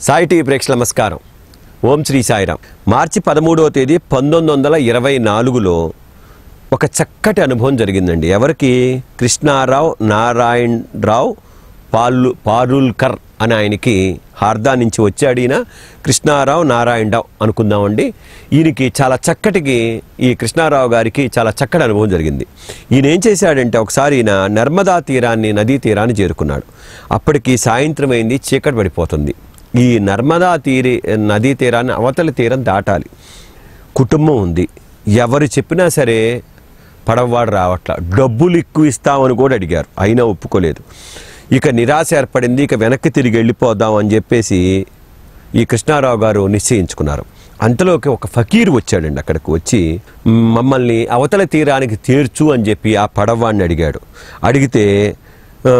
Sai TV ప్రేక్షకుల నమస్కారం ఓం శ్రీ సాయిరామ్ మార్చి పదమూడవ తేదీ పంతొమ్మిది వందల ఇరవై నాలుగులో ఒక చక్కటి అనుభవం జరిగిందండి ఎవరికి కృష్ణారావు నారాయణ రావు పాలు పారుల్కర్ అని ఆయనకి హార్దా నుంచి వచ్చాడు ఈయన కృష్ణారావు నారాయణరావు అనుకుందామండి ఈయనకి చాలా చక్కటికి ఈ కృష్ణారావు గారికి చాలా చక్కటి అనుభవం జరిగింది ఈయన ఏం చేశాడంటే ఒకసారి ఈయన నర్మదా తీరాన్ని నదీ తీరాన్ని చేరుకున్నాడు అప్పటికి సాయంత్రం అయింది చీకటి పడిపోతుంది ఈ నర్మదా తీరి నదీ తీరాన్ని అవతలి తీరం దాటాలి కుటుంబం ఉంది ఎవరు చెప్పినా సరే పడవవాడు రావట్ల డబ్బులు ఎక్కువ ఇస్తామని కూడా అడిగారు అయినా ఒప్పుకోలేదు ఇక నిరాశ ఏర్పడింది ఇక వెనక్కి తిరిగి వెళ్ళిపోదాం అని చెప్పేసి ఈ కృష్ణారావు గారు నిశ్చయించుకున్నారు అంతలోకి ఒక ఫకీర్ వచ్చాడండి అక్కడికి వచ్చి మమ్మల్ని అవతల తీరానికి తీర్చు అని చెప్పి ఆ పడవవాడిని అడిగాడు అడిగితే ఆ,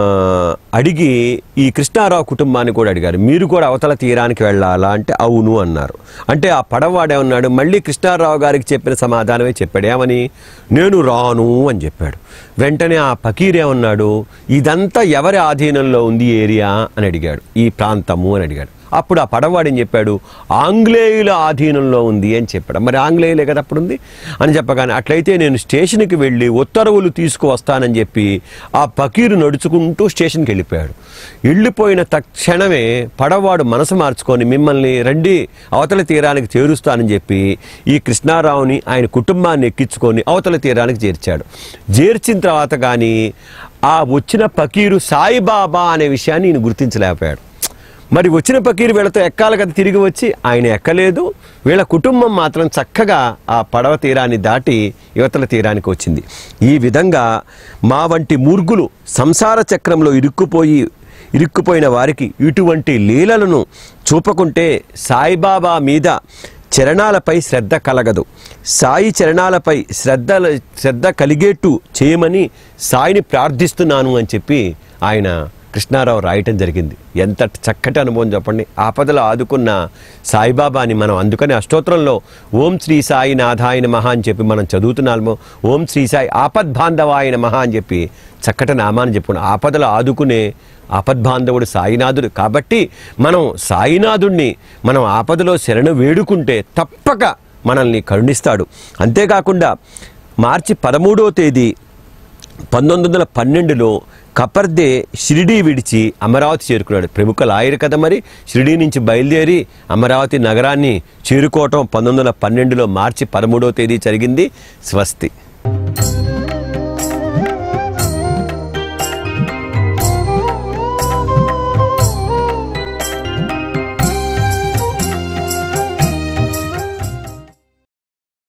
అడిగి ఈ కృష్ణారావు కుటుంబాన్ని కూడా అడిగారు మీరు కూడా అవతల తీరానికి వెళ్ళాలా అంటే అవును అన్నారు అంటే ఆ పడవవాడేమన్నాడు మళ్ళీ కృష్ణారావు గారికి చెప్పిన సమాధానమే చెప్పాడు ఏమని నేను రాను అని చెప్పాడు వెంటనే ఆ ఫకీర్ ఏమన్నాడు ఇదంతా ఎవరి ఆధీనంలో ఉంది ఈ ఏరియా అని అడిగాడు ఈ ప్రాంతము అని అడిగాడు అప్పుడు ఆ పడవాడు ఏం చెప్పాడు ఆంగ్లేయుల ఆధీనంలో ఉంది అని చెప్పాడు మరి ఆంగ్లేయులే కదా అప్పుడు ఉంది అని చెప్పగానే అట్లయితే నేను స్టేషన్కి వెళ్ళి ఉత్తర్వులు తీసుకువస్తానని చెప్పి ఆ పకీరు నడుచుకుంటూ స్టేషన్కి వెళ్ళిపోయాడు వెళ్ళిపోయిన తక్షణమే పడవాడు మనసు మార్చుకొని మిమ్మల్ని రండి అవతల తీరానికి చేరుస్తానని చెప్పి ఈ కృష్ణారావుని ఆయన కుటుంబాన్ని ఎక్కించుకొని అవతల తీరానికి చేర్చాడు చేర్చిన తర్వాత కానీ ఆ వచ్చిన పకీరు సాయిబాబా అనే విషయాన్ని ఈయన గుర్తించలేకపోయాడు మరి వచ్చిన పకీరు వీళ్ళతో ఎక్కాలి కదా తిరిగి వచ్చి ఆయన ఎక్కలేదు వీళ్ళ కుటుంబం మాత్రం చక్కగా ఆ పడవ తీరాన్ని దాటి యువతల తీరానికి వచ్చింది ఈ విధంగా మా వంటి మూర్ఖులు సంసార చక్రంలో ఇరుక్కుపోయి ఇరుక్కుపోయిన వారికి ఇటువంటి లీలలను చూపకుంటే సాయిబాబా మీద చరణాలపై శ్రద్ధ కలగదు సాయి చరణాలపై శ్రద్ధ శ్రద్ధ కలిగేట్టు చేయమని సాయిని ప్రార్థిస్తున్నాను అని చెప్పి ఆయన కృష్ణారావు రాయటం జరిగింది ఎంత చక్కటి అనుభవం చెప్పండి ఆపదలో ఆదుకున్న సాయిబాబాని మనం అందుకని అష్టోత్తరంలో ఓం శ్రీ సాయి నాథాయన మహా అని చెప్పి మనం చదువుతున్నాము ఓం శ్రీ సాయి ఆపద్బాంధవాయన మహా అని చెప్పి చక్కటి నామాన్ని చెప్పుకున్నాం ఆపదలో ఆదుకునే ఆపద్బాంధవుడు సాయినాథుడు కాబట్టి మనం సాయినాథుడిని మనం ఆపదలో శరణు వేడుకుంటే తప్పక మనల్ని కరుణిస్తాడు అంతేకాకుండా మార్చి పదమూడవ తేదీ పంతొమ్మిది వందల పన్నెండులో కపర్దే షిరిడీ విడిచి అమరావతి చేరుకున్నాడు ప్రముఖ లాయర్ కదా మరి షిరిడీ నుంచి బయలుదేరి అమరావతి నగరాన్ని చేరుకోవటం పంతొమ్మిది వందల పన్నెండులో మార్చి పదమూడవ తేదీ జరిగింది స్వస్తి